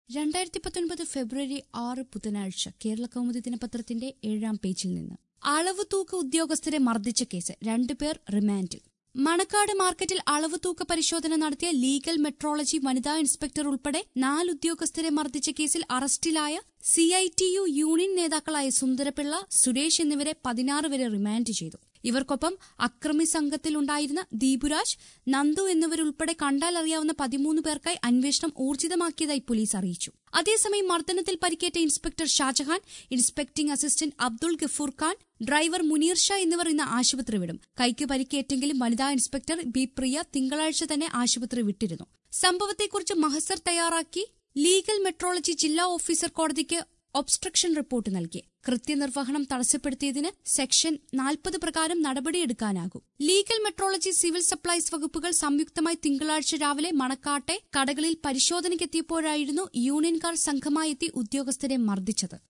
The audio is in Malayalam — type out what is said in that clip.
രണ്ടായിരത്തി പത്തൊൻപത് ഫെബ്രുവരി ആറ് ബുധനാഴ്ച കേരള കൗമുദി ദിനപത്രത്തിന്റെ ഏഴാം പേജിൽ നിന്ന് അളവ് തൂക്ക ഉദ്യോഗസ്ഥരെ മർദ്ദിച്ച കേസ് രണ്ടുപേർ റിമാൻഡിൽ മണക്കാട് മാർക്കറ്റിൽ അളവ് തൂക്ക പരിശോധന നടത്തിയ ലീഗൽ മെട്രോളജി വനിതാ ഇൻസ്പെക്ടർ ഉൾപ്പെടെ നാല് ഉദ്യോഗസ്ഥരെ മർദ്ദിച്ച കേസിൽ അറസ്റ്റിലായ C I T U union നേതാക്കളായ സുന്ദരപിള്ള സുരേഷ് എന്നിവരെ പതിനാറ് വരെ റിമാൻഡ് ചെയ്തു ഇവർക്കൊപ്പം അക്രമി സംഘത്തിലുണ്ടായിരുന്ന ദീപുരാജ് നന്ദു എന്നിവരുൾപ്പെടെ കണ്ടാൽ അറിയാവുന്ന പതിമൂന്ന് പേർക്കായി അന്വേഷണം ഊർജിതമാക്കിയതായി പോലീസ് അറിയിച്ചു അതേസമയം മർദ്ദനത്തിൽ പരിക്കേറ്റ inspector Shajahan inspecting assistant Abdul Gafoor Khan driver Muneer Shah എന്നിവർ ഇന്ന് ആശുപത്രി വിടും കൈക്ക് പരിക്കേറ്റെങ്കിലും വനിതാ ഇൻസ്പെക്ടർ ബി പ്രിയ തിങ്കളാഴ്ച തന്നെ ആശുപത്രി വിട്ടിരുന്നു സംഭവത്തെക്കുറിച്ച് മഹസർ തയ്യാറാക്കി ലീഗൽ മെട്രോളജി ജില്ലാ ഓഫീസർ കോടതിക്ക് ഒബ്സ്ട്രക്ഷൻ റിപ്പോർട്ട് നൽകി കൃത്യനിർവഹണം തടസ്സപ്പെടുത്തിയതിന് സെക്ഷൻ നാൽപ്പത് പ്രകാരം നടപടിയെടുക്കാനാകും ലീഗൽ മെട്രോളജി സിവിൽ സപ്ലൈസ് വകുപ്പുകൾ സംയുക്തമായി തിങ്കളാഴ്ച രാവിലെ മണക്കാട്ടെ കടകളിൽ പരിശോധനയ്ക്കെത്തിയപ്പോഴായിരുന്നു യൂണിയൻകാർ സംഘമായെത്തി ഉദ്യോഗസ്ഥരെ മർദ്ദിച്ചത്